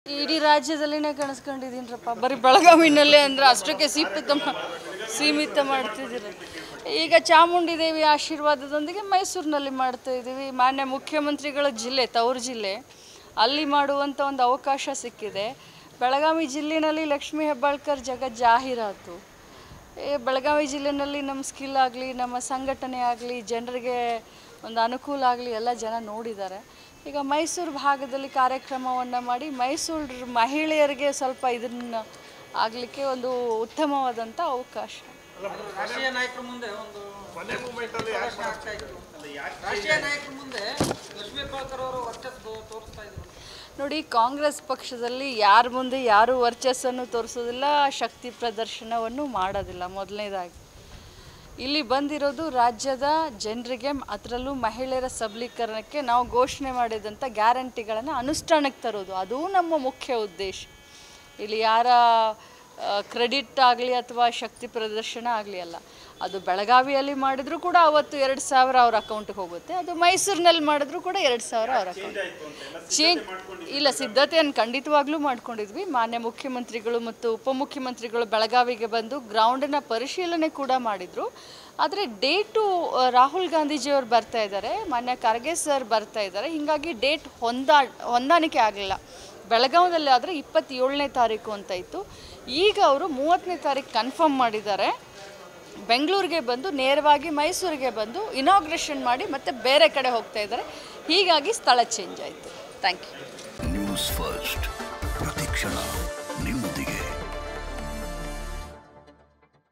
ಇಡೀ ರಾಜ್ಯದಲ್ಲಿನೇ ಕಾಣಿಸ್ಕೊಂಡಿದ್ದೀನಿರಪ್ಪ ಬರೀ ಬೆಳಗಾವಿನಲ್ಲೇ ಅಂದರೆ ಅಷ್ಟಕ್ಕೆ ಸೀಮಿತ ಮಾ- ಸೀಮಿತ ಮಾಡ್ತಿದ್ದೀರಿ ಈಗ ಚಾಮುಂಡಿ ದೇವಿ ಆಶೀರ್ವಾದದೊಂದಿಗೆ ಮೈಸೂರಿನಲ್ಲಿ ಮಾಡ್ತಾ ಇದ್ದೀವಿ ಮಾನ್ಯ ಮುಖ್ಯಮಂತ್ರಿಗಳ ಜಿಲ್ಲೆ ತವರು ಜಿಲ್ಲೆ ಅಲ್ಲಿ ಮಾಡುವಂಥ ಒಂದು ಅವಕಾಶ ಸಿಕ್ಕಿದೆ ಬೆಳಗಾವಿ ಜಿಲ್ಲೆನಲ್ಲಿ ಲಕ್ಷ್ಮೀ ಹೆಬ್ಬಾಳ್ಕರ್ ಜಗತ್ ಜಾಹೀರಾತು ಈ ಬೆಳಗಾವಿ ಜಿಲ್ಲೆನಲ್ಲಿ ನಮ್ಮ ಸ್ಕಿಲ್ ಆಗಲಿ ನಮ್ಮ ಸಂಘಟನೆ ಆಗಲಿ ಜನರಿಗೆ ಒಂದು ಅನುಕೂಲ ಆಗಲಿ ಎಲ್ಲ ಜನ ನೋಡಿದ್ದಾರೆ ಈಗ ಮೈಸೂರು ಭಾಗದಲ್ಲಿ ಕಾರ್ಯಕ್ರಮವನ್ನು ಮಾಡಿ ಮೈಸೂರು ಮಹಿಳೆಯರಿಗೆ ಸ್ವಲ್ಪ ಇದನ್ನು ಆಗಲಿಕ್ಕೆ ಒಂದು ಉತ್ತಮವಾದಂಥ ಅವಕಾಶ ರಾಷ್ಟ್ರೀಯ ನಾಯಕರ ಮುಂದೆ ಒಂದು ಪ್ರದರ್ಶನ ಆಗ್ತಾ ಇತ್ತು ರಾಷ್ಟ್ರೀಯ ನಾಯಕರ ಮುಂದೆ ಲಕ್ಷ್ಮೀ ಹೆಬ್ಬಾಳ್ಕರ್ ಅವರು ವರ್ಚಸ್ಸು ತೋರಿಸ್ತಾ ಇದ್ರು ನೋಡಿ ಕಾಂಗ್ರೆಸ್ ಪಕ್ಷದಲ್ಲಿ ಯಾರ ಮುಂದೆ ಯಾರು ವರ್ಚಸ್ಸನ್ನು ತೋರಿಸೋದಿಲ್ಲ ಶಕ್ತಿ ಪ್ರದರ್ಶನವನ್ನು ಮಾಡೋದಿಲ್ಲ ಮೊದಲನೇದಾಗಿ ಇಲ್ಲಿ ಬಂದಿರೋದು ರಾಜ್ಯದ ಜನರಿಗೆ ಅದರಲ್ಲೂ ಮಹಿಳೆಯರ ಸಬಲೀಕರಣಕ್ಕೆ ನಾವು ಘೋಷಣೆ ಮಾಡಿದಂಥ ಗ್ಯಾರಂಟಿಗಳನ್ನು ಅನುಷ್ಠಾನಕ್ಕೆ ತರೋದು ಅದೂ ನಮ್ಮ ಮುಖ್ಯ ಉದ್ದೇಶ ಇಲ್ಲಿ ಯಾರ ಕ್ರೆಡಿಟ್ ಆಗಲಿ ಅಥವಾ ಶಕ್ತಿ ಪ್ರದರ್ಶನ ಆಗಲಿ ಅಲ್ಲ ಅದು ಬೆಳಗಾವಿಯಲ್ಲಿ ಮಾಡಿದರೂ ಕೂಡ ಅವತ್ತು ಎರಡು ಸಾವಿರ ಅವ್ರ ಅಕೌಂಟಿಗೆ ಹೋಗುತ್ತೆ ಅದು ಮೈಸೂರಿನಲ್ಲಿ ಮಾಡಿದ್ರು ಕೂಡ ಎರಡು ಸಾವಿರ ಅವ್ರ ಅಕೌಂಟ್ ಚೇಂಜ್ ಇಲ್ಲ ಸಿದ್ಧತೆಯನ್ನು ಖಂಡಿತವಾಗ್ಲೂ ಮಾಡ್ಕೊಂಡಿದ್ವಿ ಮಾನ್ಯ ಮುಖ್ಯಮಂತ್ರಿಗಳು ಮತ್ತು ಉಪಮುಖ್ಯಮಂತ್ರಿಗಳು ಬೆಳಗಾವಿಗೆ ಬಂದು ಗ್ರೌಂಡಿನ ಪರಿಶೀಲನೆ ಕೂಡ ಮಾಡಿದರು ಆದರೆ ಡೇಟು ರಾಹುಲ್ ಗಾಂಧೀಜಿಯವರು ಬರ್ತಾ ಇದ್ದಾರೆ ಮಾನ್ಯ ಖರ್ಗೆ ಸರ್ ಬರ್ತಾ ಇದ್ದಾರೆ ಹೀಗಾಗಿ ಡೇಟ್ ಹೊಂದಾ ಹೊಂದಾಣಿಕೆ ಆಗಲಿಲ್ಲ ಬೆಳಗಾವದಲ್ಲಿ ಆದರೆ ಇಪ್ಪತ್ತೇಳನೇ ತಾರೀಕು ಅಂತ ಇತ್ತು ಈಗ ಅವರು ಮೂವತ್ತನೇ ತಾರೀಕು ಕನ್ಫರ್ಮ್ ಮಾಡಿದ್ದಾರೆ ಬೆಂಗಳೂರಿಗೆ ಬಂದು ನೇರವಾಗಿ ಮೈಸೂರಿಗೆ ಬಂದು ಇನಾಗ್ರೇಷನ್ ಮಾಡಿ ಮತ್ತೆ ಬೇರೆ ಕಡೆ ಹೋಗ್ತಾ ಇದ್ದಾರೆ ಹೀಗಾಗಿ ಸ್ಥಳ ಚೇಂಜ್ ಆಯಿತು ಥ್ಯಾಂಕ್ ಯು ನ್ಯೂಸ್ ಫಸ್ಟ್ ಪ್ರತಿಕ್ಷಣ